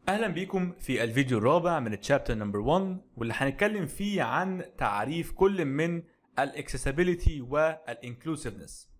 اهلا بيكم في الفيديو الرابع من الشابتر نمبر 1 واللي هنتكلم فيه عن تعريف كل من الاكسسبيليتي والانكلوسيفنس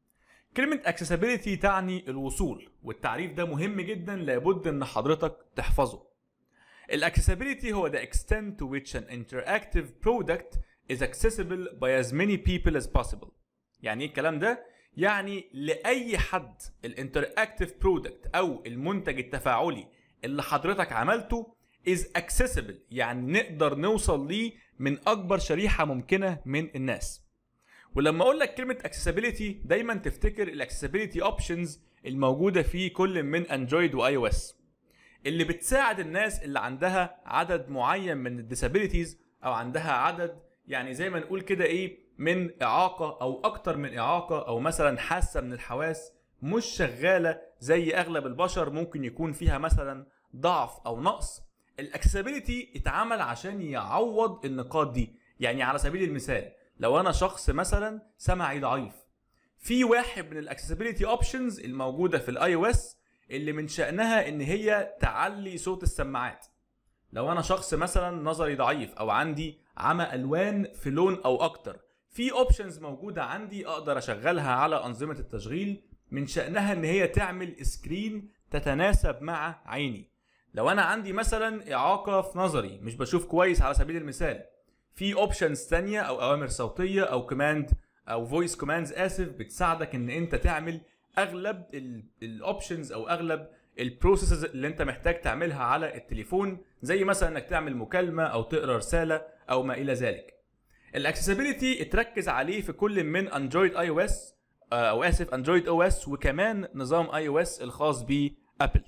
كلمة accessibility تعني الوصول والتعريف ده مهم جدا لابد ان حضرتك تحفظه الاكسسبيليتي هو the extent to which an interactive product is accessible by as many people as possible يعني ايه الكلام ده؟ يعني لأي حد الانتراكتيف برودكت أو المنتج التفاعلي اللي حضرتك عملته is accessible يعني نقدر نوصل ليه من أكبر شريحة ممكنة من الناس ولما أقول لك كلمة accessibility دايما تفتكر الاكسسبيليتي اوبشنز الموجودة في كل من اندرويد واي او اس اللي بتساعد الناس اللي عندها عدد معين من الديسابيليتيز او عندها عدد يعني زي ما نقول كده ايه من اعاقه او اكتر من اعاقه او مثلا حاسه من الحواس مش شغاله زي اغلب البشر ممكن يكون فيها مثلا ضعف او نقص الاكسسبيليتي اتعمل عشان يعوض النقاط دي يعني على سبيل المثال لو انا شخص مثلا سمعي ضعيف في واحد من الاكسسبيليتي اوبشنز الموجوده في الاي او اس اللي من شانها ان هي تعلي صوت السماعات لو انا شخص مثلا نظري ضعيف او عندي عمى الوان في لون او اكتر في اوبشنز موجوده عندي اقدر اشغلها على انظمه التشغيل من شانها ان هي تعمل سكرين تتناسب مع عيني لو انا عندي مثلا اعاقه في نظري مش بشوف كويس على سبيل المثال في اوبشنز ثانيه او اوامر صوتيه او كوماند او فويس كوماندز اسف بتساعدك ان انت تعمل اغلب الاوبشنز او اغلب البروسيسز اللي انت محتاج تعملها على التليفون زي مثلا انك تعمل مكالمه او تقرا رساله او ما الى ذلك الاكسسبيليتي اتركز عليه في كل من اندرويد اي او اس او اسف اندرويد او اس وكمان نظام اي او اس الخاص بابل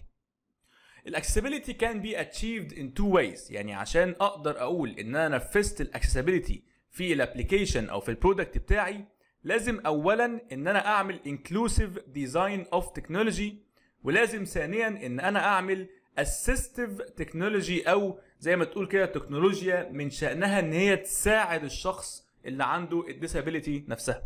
الاكسسبيليتي كان بي اتشيفد ان تو ويز يعني عشان اقدر اقول ان انا نفذت الاكسسبيليتي في الابلكيشن او في البرودكت بتاعي لازم اولا ان انا اعمل انكلوسيف ديزاين اوف تكنولوجي ولازم ثانيا ان انا اعمل اسيستيف تكنولوجي او زي ما تقول كده تكنولوجيا من شانها ان هي تساعد الشخص اللي عنده الديسابيليتي نفسها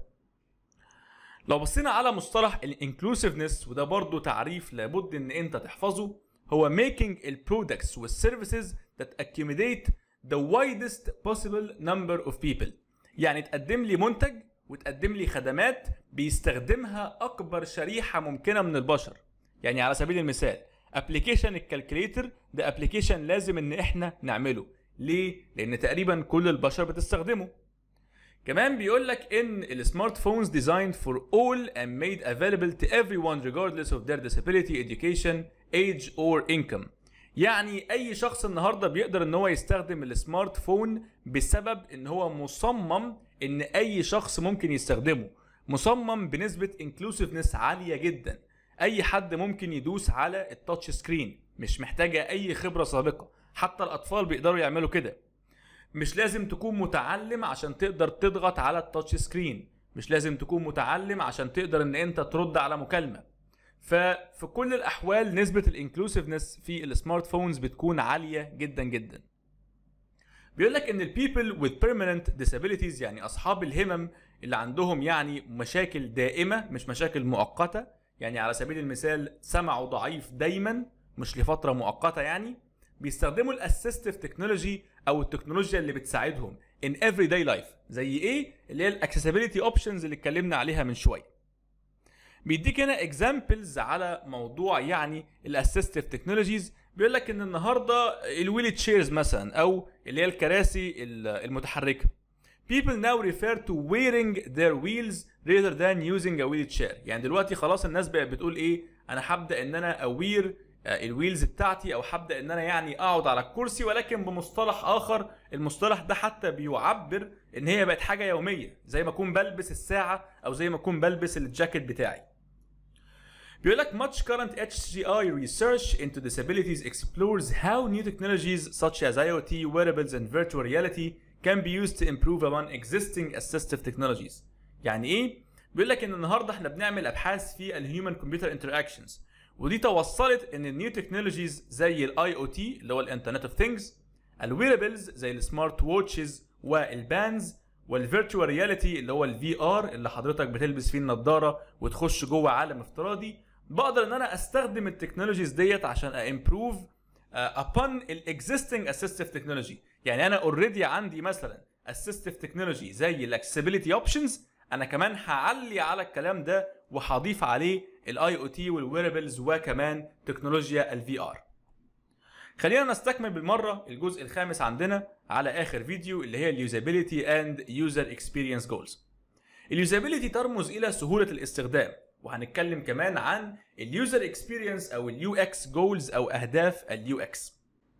لو بصينا على مصطلح الانكلوسيفنس وده برضو تعريف لابد ان انت تحفظه هو making البرودكتس والسيرفيسز that accommodate the widest possible number of people يعني تقدم لي منتج وتقدم لي خدمات بيستخدمها اكبر شريحه ممكنه من البشر يعني على سبيل المثال ابلكيشن الكالكوليتر ده ابلكيشن لازم ان احنا نعمله ليه لان تقريبا كل البشر بتستخدمه كمان بيقول لك ان السمارت فونز designed for all and made available to everyone regardless of their disability education age or income يعني اي شخص النهارده بيقدر ان هو يستخدم السمارت فون بسبب ان هو مصمم ان اي شخص ممكن يستخدمه مصمم بنسبه انكلوسيفنس عاليه جدا اي حد ممكن يدوس على التاتش سكرين مش محتاجه اي خبره سابقه حتى الاطفال بيقدروا يعملوا كده مش لازم تكون متعلم عشان تقدر تضغط على التاتش سكرين مش لازم تكون متعلم عشان تقدر ان انت ترد على مكالمه ففي كل الاحوال نسبه الانكلوسيفنس في السمارت فونز بتكون عاليه جدا جدا بيقول لك ان البيبل with permanent disabilities يعني اصحاب الهمم اللي عندهم يعني مشاكل دائمه مش مشاكل مؤقته يعني على سبيل المثال سمعه ضعيف دايما مش لفتره مؤقته يعني بيستخدموا الاسيستيف تكنولوجي او التكنولوجيا اللي بتساعدهم in everyday life زي ايه اللي هي الاكسسبيليتي اوبشنز اللي اتكلمنا عليها من شويه بيديك هنا اكزامبلز على موضوع يعني الاسيستيف تكنولوجيز بيقول لك ان النهارده الويل تشيرز مثلا او اللي هي الكراسي المتحركه people now refer to wearing their wheels rather than using a wheelchair يعني دلوقتي خلاص الناس بقت بتقول ايه انا هبدا ان انا اوير الويلز بتاعتي او هبدا ان انا يعني اقعد على الكرسي ولكن بمصطلح اخر المصطلح ده حتى بيعبر ان هي بقت حاجه يوميه زي ما اكون بلبس الساعه او زي ما اكون بلبس الجاكيت بتاعي بيقول لك much current HCI research into disabilities explores how new technologies such as IoT, wearables and virtual reality can be used to improve upon existing assistive technologies. يعني ايه؟ بيقول لك ان النهارده احنا بنعمل ابحاث في الهيومن كمبيوتر انتراكشنز ودي توصلت ان النيو تكنولوجيز زي الاي او تي اللي هو الانترنت اوف ثينجز الويربلز زي السمارت ووتشز والبانز والفيرتشوال رياليتي اللي هو الفي ار اللي حضرتك بتلبس فيه النضاره وتخش جوه عالم افتراضي بقدر ان انا استخدم التكنولوجيز ديت عشان امبروف uh, upon ال existing assistive technology يعني انا اوريدي عندي مثلا assistive technology زي ال accessibility options انا كمان هعلي على الكلام ده وهضيف عليه الاي او تي والويربلز وكمان تكنولوجيا الفي ار خلينا نستكمل بالمره الجزء الخامس عندنا على اخر فيديو اللي هي اليوزابيلتي اند يوزر اكسبيرينس جولز اليوزابيلتي ترمز الى سهوله الاستخدام وهنتكلم كمان عن اليوزر اكسبيرينس او اليو اكس جولز او اهداف اليو اكس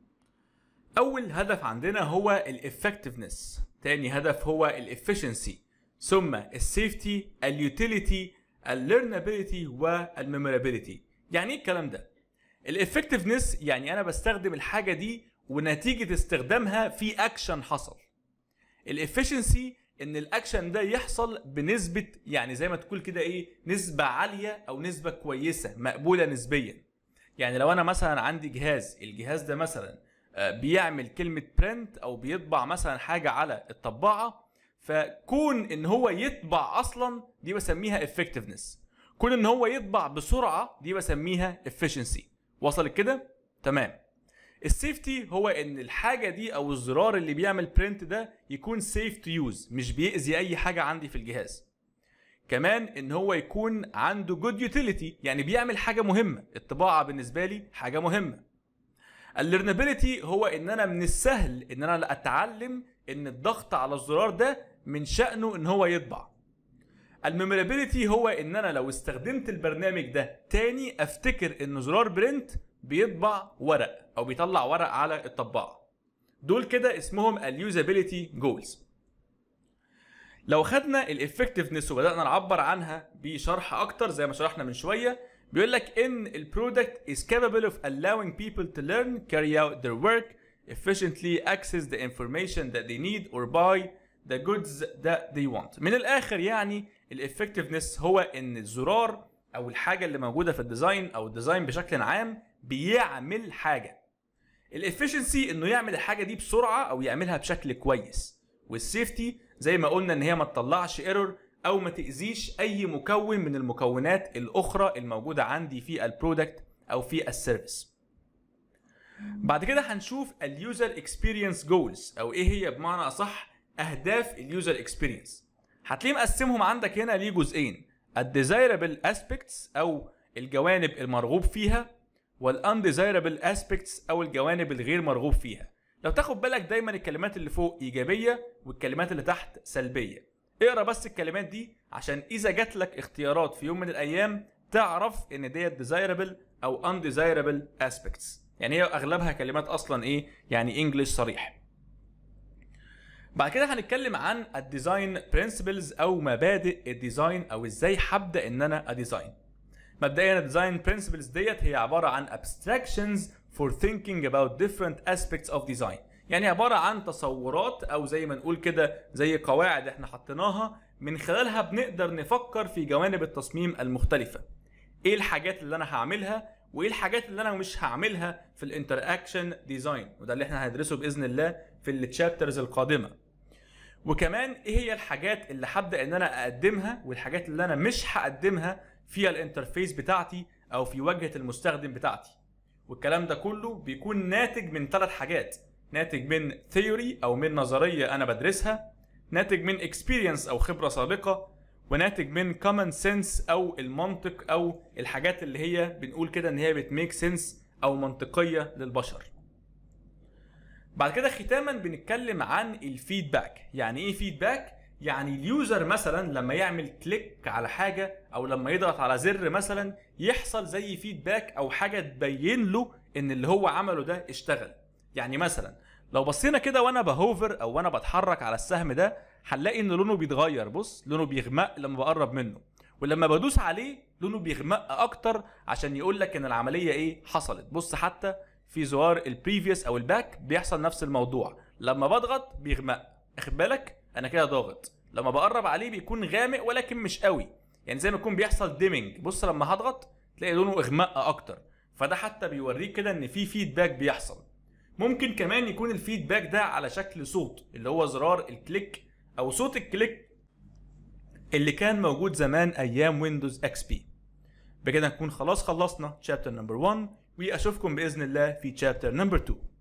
اول هدف عندنا هو الافكتفنس تاني هدف هو الافشنسي ثم السيفتي اليوتيليتي الليرنابيلتي والميمورابيلتي يعني ايه الكلام ده الافكتفنس يعني انا بستخدم الحاجه دي ونتيجه استخدامها في اكشن حصل الافشنسي ان الاكشن ده يحصل بنسبه يعني زي ما تقول كده ايه نسبه عاليه او نسبه كويسه مقبوله نسبيا يعني لو انا مثلا عندي جهاز الجهاز ده مثلا آه، بيعمل كلمه برنت او بيطبع مثلا حاجه على الطباعه فكون ان هو يطبع اصلا دي بسميها effectiveness كون ان هو يطبع بسرعه دي بسميها efficiency وصلت كده تمام السيفتي هو ان الحاجه دي او الزرار اللي بيعمل برنت ده يكون سيف تو يوز مش بيأذي اي حاجه عندي في الجهاز كمان ان هو يكون عنده جود يوتيليتي يعني بيعمل حاجه مهمه الطباعه بالنسبه لي حاجه مهمه الليرنابيلتي هو ان انا من السهل ان انا اتعلم ان الضغط على الزرار ده من شأنه ان هو يطبع الميمورابيلتي هو ان انا لو استخدمت البرنامج ده تاني افتكر ان زرار برنت بيطبع ورق او بيطلع ورق على الطباعه دول كده اسمهم اليوزابيلتي جولز لو خدنا الافكتفنس وبدانا نعبر عنها بشرح اكتر زي ما شرحنا من شويه بيقول لك ان البرودكت is capable of allowing people to learn carry out their work efficiently access the information that they need or buy the goods that they want من الاخر يعني الافكتفنس هو ان الزرار او الحاجه اللي موجوده في الديزاين او الديزاين بشكل عام بيعمل حاجه الافشنسي انه يعمل الحاجه دي بسرعه او يعملها بشكل كويس والسيفتي زي ما قلنا ان هي ما تطلعش ايرور او ما تاذيش اي مكون من المكونات الاخرى الموجوده عندي في البرودكت او في السيرفيس بعد كده هنشوف اليوزر اكسبيرينس جولز او ايه هي بمعنى اصح اهداف اليوزر اكسبيرينس هتلاقيه مقسمهم عندك هنا لجزئين الديزايربل اسبيكتس او الجوانب المرغوب فيها والانديزايربل اسبيكتس او الجوانب الغير مرغوب فيها لو تاخد بالك دايما الكلمات اللي فوق ايجابيه والكلمات اللي تحت سلبيه اقرا بس الكلمات دي عشان اذا جات لك اختيارات في يوم من الايام تعرف ان ديت ديزايربل او انديزايربل اسبيكتس يعني هي اغلبها كلمات اصلا ايه يعني انجلش صريح بعد كده هنتكلم عن الديزاين برنسبلز او مبادئ الديزاين او ازاي هبدا ان انا اديزاين مبدئيا الديزاين برنسبلز ديت هي عباره عن abstractions for thinking about different aspects of design يعني عباره عن تصورات او زي ما نقول كده زي قواعد احنا حطيناها من خلالها بنقدر نفكر في جوانب التصميم المختلفه ايه الحاجات اللي انا هعملها وايه الحاجات اللي انا مش هعملها في الانتراكشن ديزاين وده اللي احنا هندرسه باذن الله في التشابترز القادمه وكمان ايه هي الحاجات اللي هبدا ان انا اقدمها والحاجات اللي انا مش هقدمها في الانترفيس بتاعتي او في واجهه المستخدم بتاعتي والكلام ده كله بيكون ناتج من ثلاث حاجات ناتج من ثيوري او من نظريه انا بدرسها ناتج من اكسبيرينس او خبره سابقه وناتج من كومن سنس او المنطق او الحاجات اللي هي بنقول كده ان هي بتميك سنس او منطقيه للبشر بعد كده ختاما بنتكلم عن الفيدباك يعني ايه فيدباك يعني اليوزر مثلا لما يعمل كليك على حاجه او لما يضغط على زر مثلا يحصل زي فيدباك او حاجه تبين له ان اللي هو عمله ده اشتغل يعني مثلا لو بصينا كده وانا بهوفر او وانا بتحرك على السهم ده هنلاقي ان لونه بيتغير بص لونه بيغمق لما بقرب منه ولما بدوس عليه لونه بيغمق اكتر عشان يقول لك ان العمليه ايه حصلت بص حتى في زرار البريفيوس او الباك بيحصل نفس الموضوع لما بضغط بيغمق اخد بالك انا كده ضاغط لما بقرب عليه بيكون غامق ولكن مش قوي يعني زي ما يكون بيحصل ديمنج بص لما هضغط تلاقي لونه اغمق اكتر فده حتى بيوريك كده ان في فيدباك بيحصل ممكن كمان يكون الفيدباك ده على شكل صوت اللي هو زرار الكليك او صوت الكليك اللي كان موجود زمان ايام ويندوز اكس بي بكده نكون خلاص خلصنا chapter number 1 واشوفكم باذن الله في chapter number 2